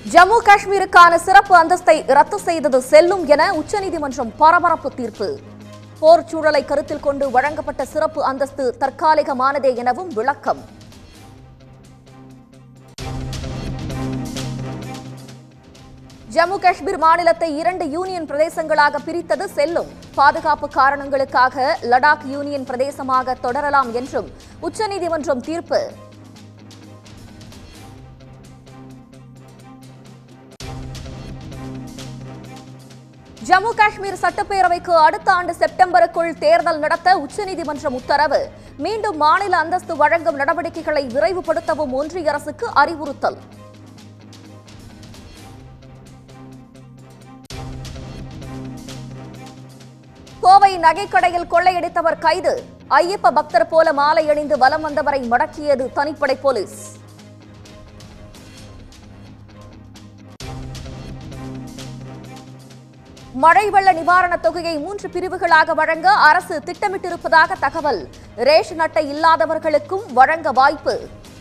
ஜம்மு காஷ்மீருக்கான சிறப்பு அந்தஸ்தை ரத்து செய்தது செல்லும் என உச்சநீதிமன்றம் பரபரப்பு தீர்ப்பு போர் சூழலை கருத்தில் கொண்டு வழங்கப்பட்ட சிறப்பு அந்தஸ்து தற்காலிகமானதே எனவும் விளக்கம் ஜம்மு காஷ்மீர் மாநிலத்தை இரண்டு யூனியன் பிரதேசங்களாக பிரித்தது செல்லும் பாதுகாப்பு காரணங்களுக்காக லடாக் யூனியன் பிரதேசமாக தொடரலாம் என்றும் உச்சநீதிமன்றம் தீர்ப்பு ஜம்மு காஷ்மீர் சட்டப்பேரவைக்கு அடுத்த ஆண்டு செப்டம்பருக்குள் தேர்தல் நடத்த உச்சநீதிமன்றம் உத்தரவு மீண்டும் மாநில அந்தஸ்து வழங்கும் நடவடிக்கைகளை விரைவுபடுத்தவும் ஒன்றிய அரசுக்கு அறிவுறுத்தல் கோவை நகைக்கடையில் கொள்ளையடித்தவர் கைது ஐயப்ப பக்தர் போல மாலை அணிந்து வலம் வந்தவரை மடக்கியது தனிப்படை போலீஸ் மழை வெள்ள நிவாரணத் தொகையை மூன்று பிரிவுகளாக வழங்க அரசு திட்டமிட்டிருப்பதாக தகவல் ரேஷன் அட்டை இல்லாதவர்களுக்கும் வழங்க வாய்ப்பு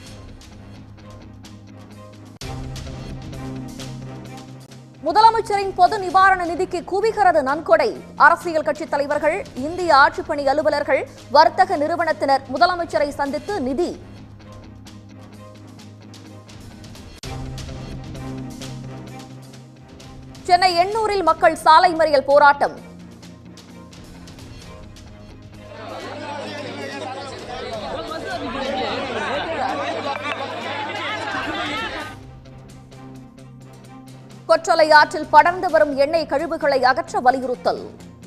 முதலமைச்சரின் பொது நிவாரண நிதிக்கு குவிகிறது நன்கொடை அரசியல் கட்சித் தலைவர்கள் இந்திய ஆட்சிப்பணி அலுவலர்கள் வர்த்தக நிறுவனத்தினர் முதலமைச்சரை சந்தித்து நிதி சென்னை எண்ணூரில் மக்கள் சாலை மறியல் போராட்டம் கொற்றலை ஆற்றில் படர்ந்து வரும் எண்ணெய் கழிவுகளை அகற்ற வலியுறுத்தல்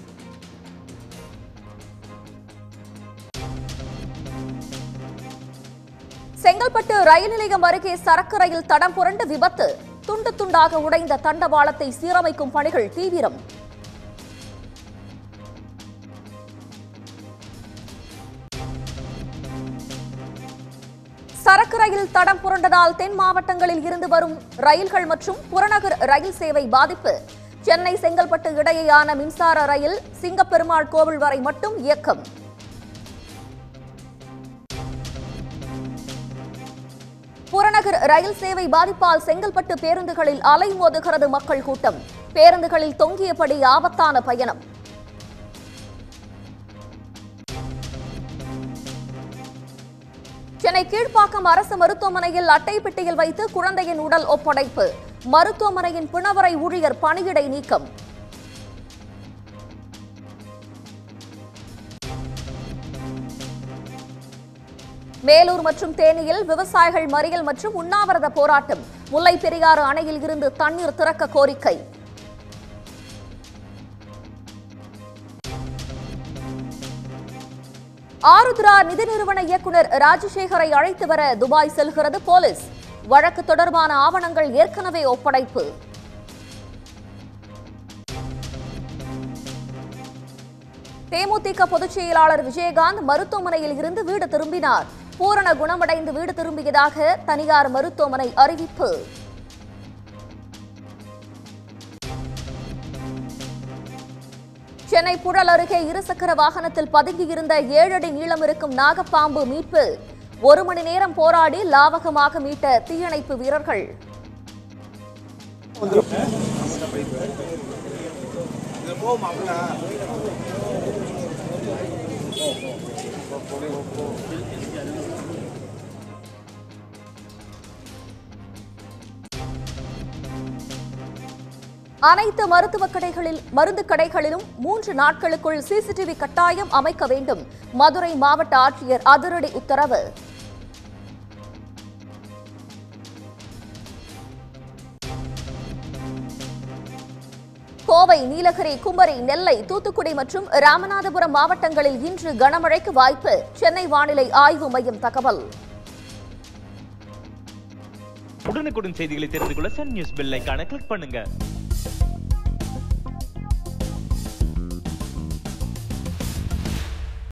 செங்கல்பட்டு ரயில் நிலையம் அருகே சரக்கு ரயில் தடம் புரண்டு விபத்து துண்டு துண்டாக உடைந்த தண்டவாளத்தை சீரமைக்கும் பணிகள் தீவிரம் சரக்கு ரயில் தடம் புரண்டதால் தென் மாவட்டங்களில் இருந்து வரும் ரயில்கள் மற்றும் புறநகர் ரயில் சேவை பாதிப்பு சென்னை செங்கல்பட்டு இடையேயான மின்சார ரயில் சிங்கப்பெருமாள் கோவில் வரை மட்டும் இயக்கம் புறநகர் ரயில் சேவை பாதிப்பால் செங்கல்பட்டு பேருந்துகளில் அலைமோதுகிறது மக்கள் கூட்டம் பேருந்துகளில் தொங்கியபடி ஆபத்தான பயணம் சென்னை கீழ்ப்பாக்கம் அரசு மருத்துவமனையில் அட்டை பெட்டியில் வைத்து குழந்தையின் உடல் ஒப்படைப்பு மருத்துவமனையின் பிணவரை ஊழியர் பணியிடை நீக்கம் மேலூர் மற்றும் தேனியில் விவசாயிகள் மறியல் மற்றும் உண்ணாவிரத போராட்டம் முல்லை பெரியாறு அணையில் இருந்து தண்ணீர் திறக்க கோரிக்கை ஆருத்ரா நிதி நிறுவன இயக்குனர் ராஜசேகரை அழைத்து வர துபாய் செல்கிறது போலீஸ் வழக்கு தொடர்பான ஆவணங்கள் ஏற்கனவே ஒப்படைப்பு தேமுதிக பொதுச் செயலாளர் விஜயகாந்த் மருத்துவமனையில் இருந்து வீடு திரும்பினார் பூரண குணமடைந்து வீடு திரும்பியதாக தனியார் மருத்துவமனை அறிவிப்பு சென்னை புழல் அருகே இருசக்கர வாகனத்தில் பதுங்கியிருந்த ஏழு அடி நீளம் இருக்கும் நாகப்பாம்பு மீட்பு ஒரு மணி நேரம் போராடி லாவகமாக மீட்ட தீயணைப்பு வீரர்கள் அனைத்து மருத்துவ கடைகளில் மருந்து கடைகளிலும் மூன்று நாட்களுக்குள் சிசிடிவி கட்டாயம் அமைக்க வேண்டும் மதுரை மாவட்ட ஆட்சியர் அதிரடி உத்தரவு கோவை நீலகிரி குமரி நெல்லை தூத்துக்குடி மற்றும் ராமநாதபுரம் மாவட்டங்களில் இன்று கனமழைக்கு வாய்ப்பு சென்னை வானிலை ஆய்வு மையம் தகவல் உடனுக்குடன் செய்திகளை தெரிந்து கொள்ள சன் நியூஸ் பெல் ஐகானை கிளிக் பண்ணுங்க